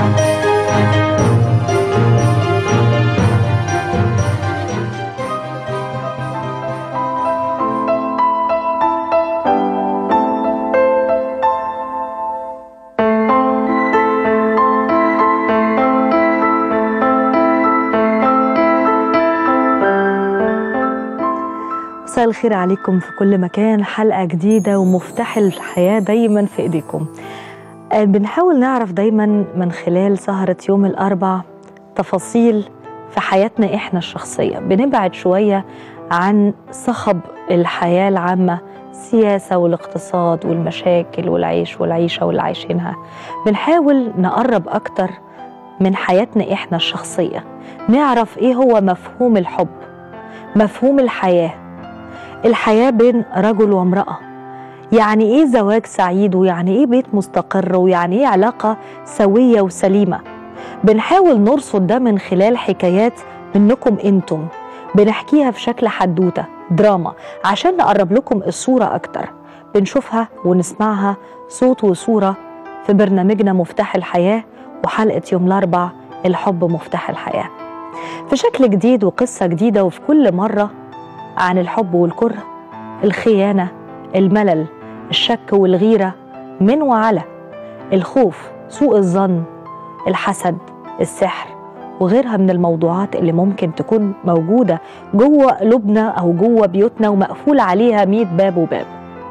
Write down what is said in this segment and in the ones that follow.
مساء الخير عليكم في كل مكان حلقة جديدة ومفتاح الحياة دايما في ايديكم آه، بنحاول نعرف دايما من خلال سهرة يوم الأربع تفاصيل في حياتنا احنا الشخصية بنبعد شوية عن صخب الحياة العامة السياسة والاقتصاد والمشاكل والعيش والعيشة واللي عايشينها بنحاول نقرب أكتر من حياتنا احنا الشخصية نعرف ايه هو مفهوم الحب مفهوم الحياه الحياة بين رجل وامرأة يعني ايه زواج سعيد ويعني ايه بيت مستقر ويعني ايه علاقة سوية وسليمة بنحاول نرصد ده من خلال حكايات منكم انتم بنحكيها في شكل حدوتة دراما عشان نقرب لكم الصورة أكتر بنشوفها ونسمعها صوت وصورة في برنامجنا مفتاح الحياة وحلقة يوم الأربع الحب مفتاح الحياة في شكل جديد وقصة جديدة وفي كل مرة عن الحب والكره الخيانه الملل الشك والغيره من وعلى الخوف سوء الظن الحسد السحر وغيرها من الموضوعات اللي ممكن تكون موجوده جوه قلوبنا او جوه بيوتنا ومقفول عليها 100 باب وباب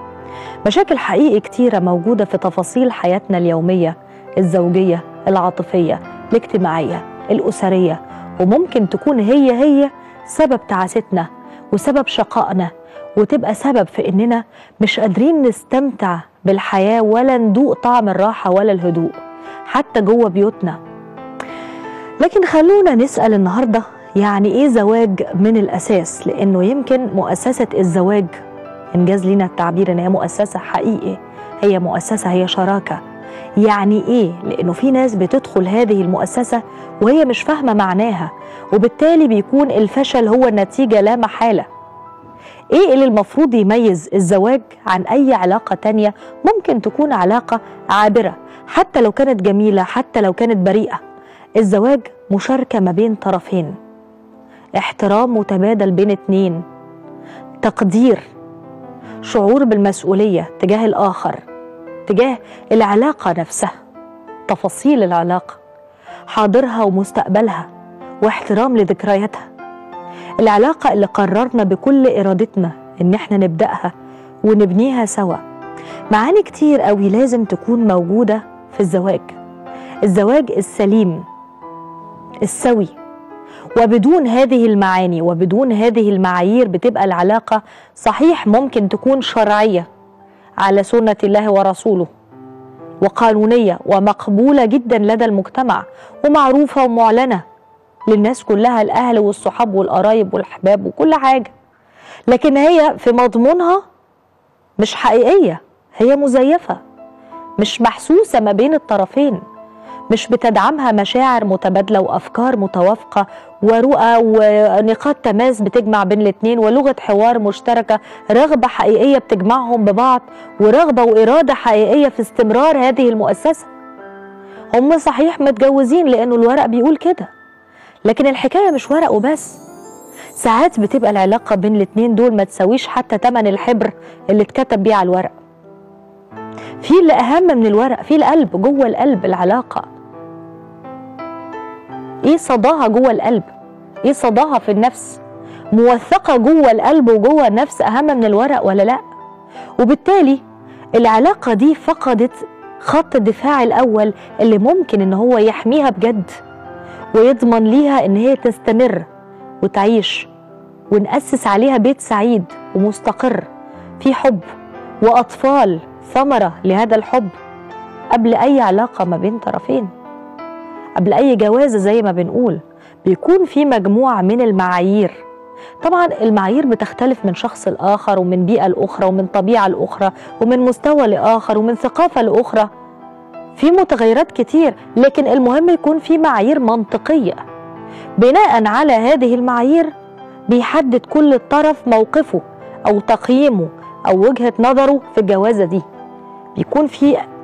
مشاكل حقيقي كتيره موجوده في تفاصيل حياتنا اليوميه الزوجيه العاطفيه الاجتماعيه الاسريه وممكن تكون هي هي سبب تعاستنا وسبب شقائنا وتبقى سبب في اننا مش قادرين نستمتع بالحياه ولا ندوق طعم الراحه ولا الهدوء حتى جوه بيوتنا لكن خلونا نسال النهارده يعني ايه زواج من الاساس لانه يمكن مؤسسه الزواج انجاز لنا التعبير ان هي مؤسسه حقيقي هي مؤسسه هي شراكه يعني ايه لانه في ناس بتدخل هذه المؤسسه وهي مش فاهمه معناها وبالتالي بيكون الفشل هو النتيجه لا محاله ايه اللي المفروض يميز الزواج عن اي علاقه تانية ممكن تكون علاقه عابره حتى لو كانت جميله حتى لو كانت بريئه الزواج مشاركه ما بين طرفين احترام متبادل بين اتنين تقدير شعور بالمسؤوليه تجاه الاخر تجاه العلاقه نفسها تفاصيل العلاقه حاضرها ومستقبلها واحترام لذكرياتها العلاقه اللي قررنا بكل ارادتنا ان احنا نبداها ونبنيها سوا معاني كتير قوي لازم تكون موجوده في الزواج الزواج السليم السوي وبدون هذه المعاني وبدون هذه المعايير بتبقى العلاقه صحيح ممكن تكون شرعيه على سنه الله ورسوله وقانونيه ومقبوله جدا لدى المجتمع ومعروفه ومعلنه للناس كلها الاهل والصحاب والقرايب والاحباب وكل حاجه لكن هي في مضمونها مش حقيقيه هي مزيفه مش محسوسه ما بين الطرفين مش بتدعمها مشاعر متبادله وافكار متوافقه ورؤى ونقاط تماس بتجمع بين الاتنين ولغه حوار مشتركه رغبه حقيقيه بتجمعهم ببعض ورغبه واراده حقيقيه في استمرار هذه المؤسسه هم صحيح متجوزين لانه الورق بيقول كده لكن الحكايه مش ورق وبس ساعات بتبقى العلاقه بين الاتنين دول ما تساويش حتى تمن الحبر اللي اتكتب بيه على الورق في اللي اهم من الورق في القلب جوه القلب العلاقه ايه صداها جوه القلب ايه صداها في النفس موثقه جوه القلب وجوه النفس اهم من الورق ولا لا وبالتالي العلاقه دي فقدت خط الدفاع الاول اللي ممكن ان هو يحميها بجد ويضمن ليها ان هي تستمر وتعيش ونأسس عليها بيت سعيد ومستقر في حب وأطفال ثمرة لهذا الحب قبل أي علاقة ما بين طرفين قبل أي جوازة زي ما بنقول بيكون في مجموعة من المعايير طبعا المعايير بتختلف من شخص لآخر ومن بيئة لأخرى ومن طبيعة لأخرى ومن مستوى لآخر ومن ثقافة لأخرى في متغيرات كتير لكن المهم يكون في معايير منطقية بناء على هذه المعايير بيحدد كل طرف موقفه أو تقييمه أو وجهة نظره في الجوازة دي بيكون في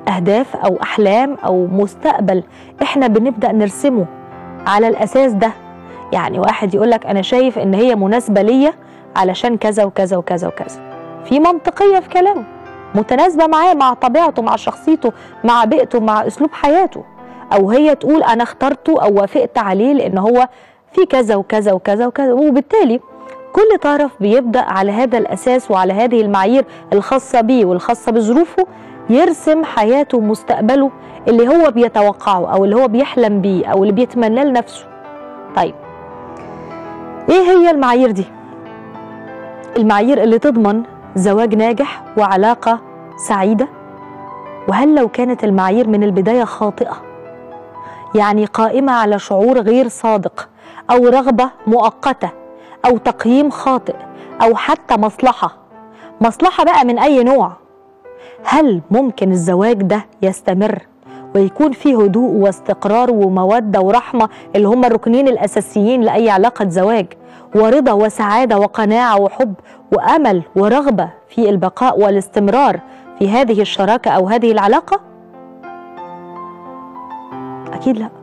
اهداف او احلام او مستقبل احنا بنبدا نرسمه على الاساس ده يعني واحد يقول لك انا شايف ان هي مناسبه ليا علشان كذا وكذا وكذا وكذا في منطقيه في كلامه متناسبه معاه مع طبيعته مع شخصيته مع بيئته مع اسلوب حياته او هي تقول انا اخترته او وافقت عليه لان هو في كذا وكذا وكذا وكذا وبالتالي كل طرف بيبدا على هذا الاساس وعلى هذه المعايير الخاصه بيه والخاصه بظروفه يرسم حياته ومستقبله اللي هو بيتوقعه او اللي هو بيحلم بيه او اللي بيتمناه لنفسه طيب ايه هي المعايير دي المعايير اللي تضمن زواج ناجح وعلاقه سعيده وهل لو كانت المعايير من البدايه خاطئه يعني قائمه على شعور غير صادق او رغبه مؤقته او تقييم خاطئ او حتى مصلحه مصلحه بقى من اي نوع هل ممكن الزواج ده يستمر ويكون فيه هدوء واستقرار وموده ورحمه اللي هم الركنين الاساسيين لاي علاقه زواج ورضا وسعاده وقناعه وحب وامل ورغبه في البقاء والاستمرار في هذه الشراكه او هذه العلاقه اكيد لا